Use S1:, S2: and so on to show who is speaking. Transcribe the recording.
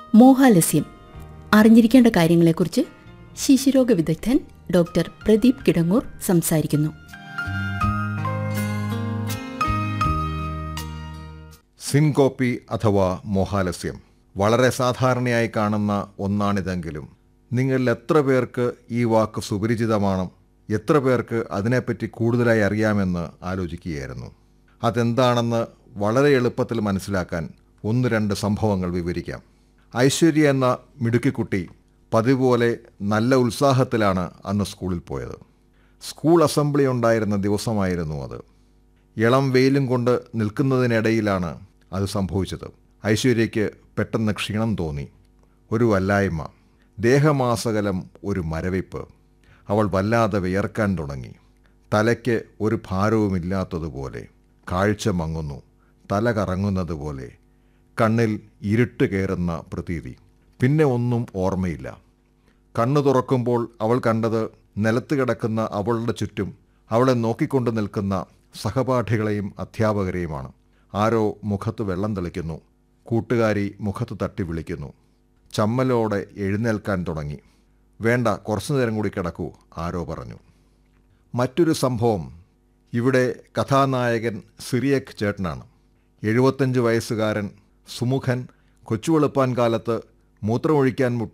S1: മോഹാലസ്യം അറിഞ്ഞിരിക്കേണ്ട കാര്യങ്ങളെക്കുറിച്ച് ശിശുരോഗ വിദഗ്ധൻ ഡോക്ടർ പ്രദീപ് കിടങ്ങൂർ സംസാരിക്കുന്നു
S2: സിൻകോപ്പി അഥവാ മോഹാലസ്യം വളരെ സാധാരണയായി കാണുന്ന ഒന്നാണിതെങ്കിലും നിങ്ങളിൽ എത്ര പേർക്ക് ഈ വാക്ക് സുപരിചിതമാണ് എത്ര പേർക്ക് അതിനെപ്പറ്റി കൂടുതലായി അറിയാമെന്ന് ആലോചിക്കുകയായിരുന്നു അതെന്താണെന്ന് വളരെ എളുപ്പത്തിൽ മനസ്സിലാക്കാൻ ഒന്ന് രണ്ട് സംഭവങ്ങൾ വിവരിക്കാം ഐശ്വര്യ എന്ന മിടുക്കിക്കുട്ടി പതിവ് പോലെ നല്ല ഉത്സാഹത്തിലാണ് അന്ന് സ്കൂളിൽ പോയത് സ്കൂൾ അസംബ്ലി ഉണ്ടായിരുന്ന ദിവസമായിരുന്നു അത് ഇളം വെയിലും കൊണ്ട് നിൽക്കുന്നതിനിടയിലാണ് അത് സംഭവിച്ചത് ഐശ്വര്യയ്ക്ക് പെട്ടെന്ന് ക്ഷീണം തോന്നി ഒരു വല്ലായ്മ ദേഹമാസകലം ഒരു മരവിപ്പ് അവൾ വല്ലാതെ വിയർക്കാൻ തുടങ്ങി തലയ്ക്ക് ഒരു ഭാരവുമില്ലാത്തതുപോലെ കാഴ്ച മങ്ങുന്നു തല കറങ്ങുന്നത് പോലെ കണ്ണിൽ ഇരുട്ട് കയറുന്ന പ്രതീതി പിന്നെ ഒന്നും ഓർമ്മയില്ല കണ്ണു തുറക്കുമ്പോൾ അവൾ കണ്ടത് നിലത്ത് കിടക്കുന്ന അവളുടെ ചുറ്റും അവളെ നോക്കിക്കൊണ്ട് നിൽക്കുന്ന സഹപാഠികളെയും അധ്യാപകരെയുമാണ് ആരോ മുഖത്ത് വെള്ളം തെളിക്കുന്നു കൂട്ടുകാരി മുഖത്ത് തട്ടി വിളിക്കുന്നു ചമ്മലോടെ എഴുന്നേൽക്കാൻ തുടങ്ങി വേണ്ട കുറച്ചു നേരം കൂടി കിടക്കൂ ആരോ പറഞ്ഞു മറ്റൊരു സംഭവം ഇവിടെ കഥാനായകൻ സിറിയക് ചേട്ടനാണ് എഴുപത്തഞ്ച് വയസ്സുകാരൻ സുമുഖൻ കൊച്ചുവെളുപ്പാൻ കാലത്ത് മൂത്രമൊഴിക്കാൻ മുട്ടി